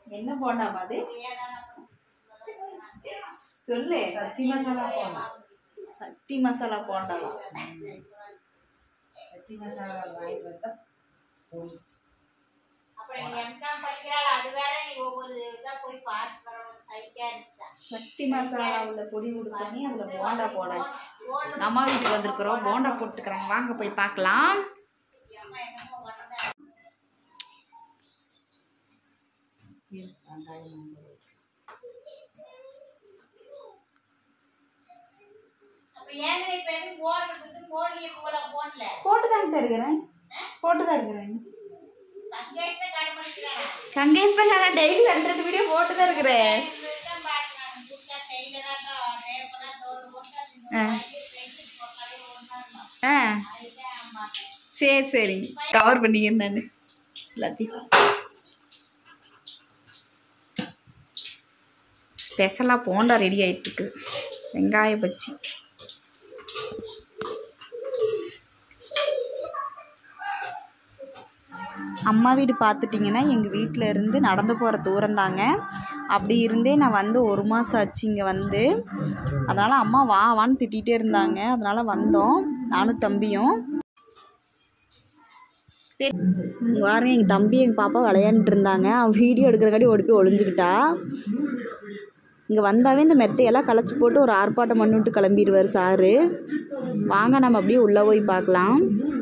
என்ன போண்டாமா அது சொல்லு சத்தி மசாலா போடா சக்தி மசாலா போண்டாவா சத்தி மசாலா வாங்கிட்டு வந்தா பொடி அப்புறம் நீ எம்காம் படிக்கிறாள் அது வேற நீ ஒவ்வொரு இதா போய் பார்த்து வரணும் சைக்கா இருந்துச்சா சக்தி மசாலா உள்ள பொடி கொடுத்தோன்னே அதில் போண்டா போடாச்சு அம்மா வீட்டுக்கு வந்திருக்கிறோம் போண்டா போட்டுக்கிறாங்க வாங்க போய் பார்க்கலாம் அம்மா என்னமோ பண்ண வெங்காயம் மஞ்சள் அப்புறம் ஏன் இப்ப எதுவும் போடுறதுக்கு போடலையே போல போடல போட்டு தான் இருக்கிறேன் போட்டு தான் இருக்கிறேன் தங்கேஷ் தான் கடை பண்ணிக்கிறாரா கங்கேஷ் பண்ண நான் டெய்லி ரெண்டு ரெண்டு வீடியோ போட்டு தான் இருக்கிறேன் தான் பாக்குறாங்க புதுசா டெய்லரா தேவைப்படா தோடு போட்டு ஆ. ஆ சரி சரி கவர் பண்ணிக்கிறேன் நான் எல்லாத்தையும் ஸ்பெஷலாக போண்டா ரெடி ஆயிட்டு இருக்கு வெங்காய பச்சி அம்மா வீடு பார்த்துட்டிங்கன்னா எங்கள் வீட்டில் இருந்து நடந்து போகிற தூரம் தாங்க அப்படி இருந்தே நான் வந்து ஒரு மாதம் ஆச்சு இங்கே வந்து அதனால் அம்மா வா வான்னு திட்டிகிட்டே இருந்தாங்க அதனால் வந்தோம் நானும் தம்பியும் இங்க பாருங்க எங்கள் தம்பி எங்கள் பாப்பா விளையாண்டுட்டு இருந்தாங்க அவன் வீடியோ எடுக்கிறக்காட்டி ஓடி போய் ஒளிஞ்சுக்கிட்டா இங்கே வந்தாவே இந்த மெத்தையெல்லாம் களைச்சி போட்டு ஒரு ஆர்ப்பாட்டம் பண்ணிவிட்டு கிளம்பிடுவார் சாரு வாங்க நம்ம அப்படியே உள்ளே போய் பார்க்கலாம்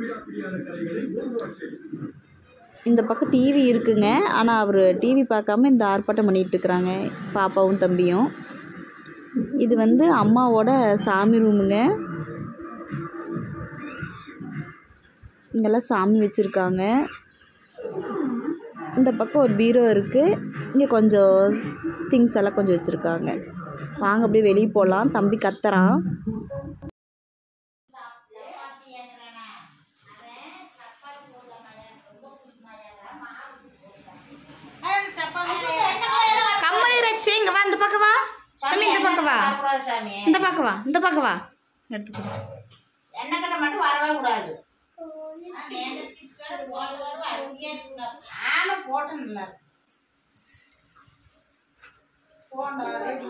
இந்த பக்கம் டிவி இருக்குங்க ஆனால் அவர் டிவி பார்க்காம இந்த ஆர்ப்பாட்டம் பண்ணிகிட்டு இருக்கிறாங்க பாப்பாவும் தம்பியும் இது வந்து அம்மாவோட சாமி ரூமுங்க இங்கெல்லாம் சாமி வச்சுருக்காங்க இந்த பக்கம் ஒரு பீரோ இருக்குது இங்கே கொஞ்சம் திங்ஸ் எல்லாம் கொஞ்சம் வச்சுருக்காங்க வாங்க அப்படியே வெளியே போகலாம் தம்பி கத்துறான் கம்மலி ரச்சு இங்கே வா இந்த பக்கம் வா தம்பி இந்த பக்கம் வா சாமி இந்த பக்கம் வா இந்த பக்கம் வா எடுத்துக்கோ எண்ணெய் கடை மட்டும் வரவே கூடாது ஆமா போட்டேன் நல்லா இருக்கு. போண்டா ரெடி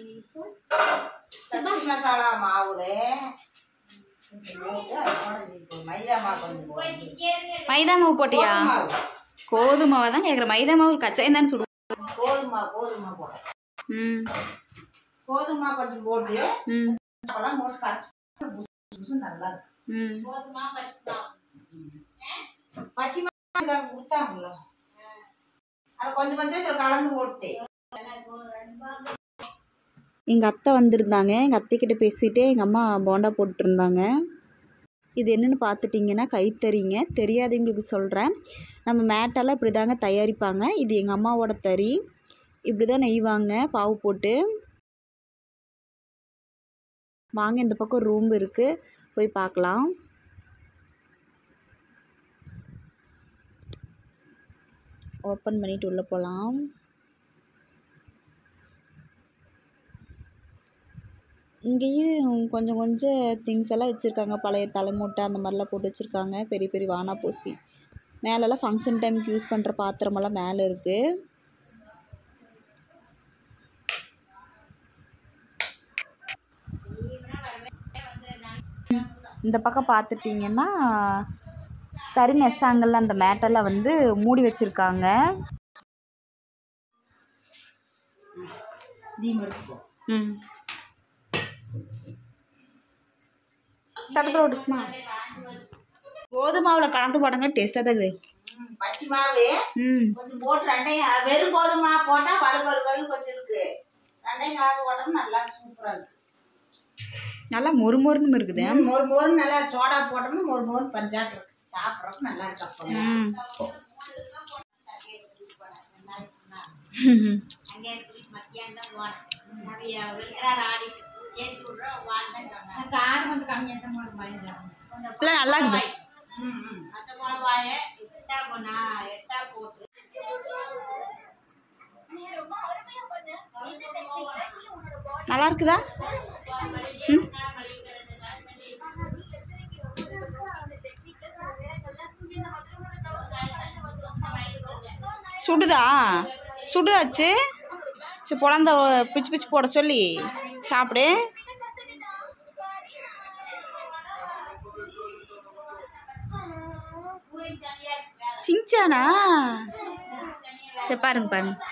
சட்னி மசாலா மாவுல போட்டு அது போட இப்போ மைதா மாவு கொஞ்சம் போடணும். மைதா மாவு போட்டியா கோதுமை மாவு கோதுமை மாவை தான் கேட்குறேன் மைதா மாவு கச்சாயம் தானே சுடுவோம் கோதுமை கோதுமை போட ம் கோதுமை கொஞ்சம் போட்டு ம் அப்பெல்லாம் போட்டு கரைச்சி புசு புசு நல்லா இருக்கு ம் பச்சை மிளகாய் கொடுத்தாங்களோ அதை கொஞ்சம் கொஞ்சம் இதில் கலந்து போட்டு எங்கள் அத்தை வந்திருந்தாங்க எங்கள் அத்தைக்கிட்ட பேசிகிட்டே எங்கள் அம்மா போண்டா போட்டுருந்தாங்க இது என்னென்னு பார்த்துட்டிங்கன்னா கைத்தறிங்க தெரியாதவங்களுக்கு சொல்கிறேன் நம்ம மேட்டெல்லாம் இப்படி தாங்க தயாரிப்பாங்க இது எங்கள் அம்மாவோட தறி இப்படி தான் நெய்வாங்க பாவு போட்டு வாங்க இந்த பக்கம் ரூம் இருக்குது போய் பார்க்கலாம் ஓப்பன் பண்ணிட்டு உள்ளே போகலாம் இங்கேயும் கொஞ்சம் கொஞ்சம் திங்ஸ் எல்லாம் வச்சுருக்காங்க பழைய தலைமூட்டை அந்த மாதிரிலாம் போட்டு வச்சுருக்காங்க பெரிய பெரிய வானா பூசி மேலெல்லாம் ஃபங்க்ஷன் டைமுக்கு யூஸ் பண்ணுற பாத்திரமெல்லாம் மேலே இருக்குது இந்த பக்கம் பார்த்துட்டிங்கன்னா தறி நெசாங்கல்ல அந்த மேட்டெல்லாம் வந்து மூடி வச்சுருக்காங்க தீம் எடுத்துக்கோ ம் தடத்தில் விட்டுக்குமா கோதுமாவில் கலந்து போடுங்க டேஸ்ட்டாக தான் இருக்குது ம், பச்சை மாவு ம் கொஞ்சம் போட்டு ரெண்டையும் வெறும் கோதுமை மாவு போட்டால் வலு வலு வலு கொஞ்சம் இருக்கு ரெண்டையும் கலந்து போட்டோம்னா நல்லா சூப்பராக இருக்கு நல்லா மொறுமொறுன்னு இருக்குது ம், மொறு மொறு நல்லா சோடா போட்டோம்னா மொறு மொறு பஞ்சாட்டு இருக்கு சாப்பிட்றதுக்கு நல்லா இருக்கு அப்போ ம் அங்கே மத்தியானம் தான் போனேன் நிறைய வெளிக்கிறார் ஆடிட்டு சேர்த்து விட்றோம் வாழ்ந்தேன் சொன்னாங்க காரம் கொஞ்சம் கம்மியாக தான் போட பயந்துடும் இல்லை நல்லா இருக்குது ம் ம் மற்ற மிளகாய எட்டா போனா எட்டா போட்டு நல்லா இருக்குதா ம் சுடுதா சுடு ஆச்சு சரி பொழந்த பிச்சு பிச்சு போட சொல்லி சாப்பிடு சிங்சானா சரி பாருங்க பாருங்க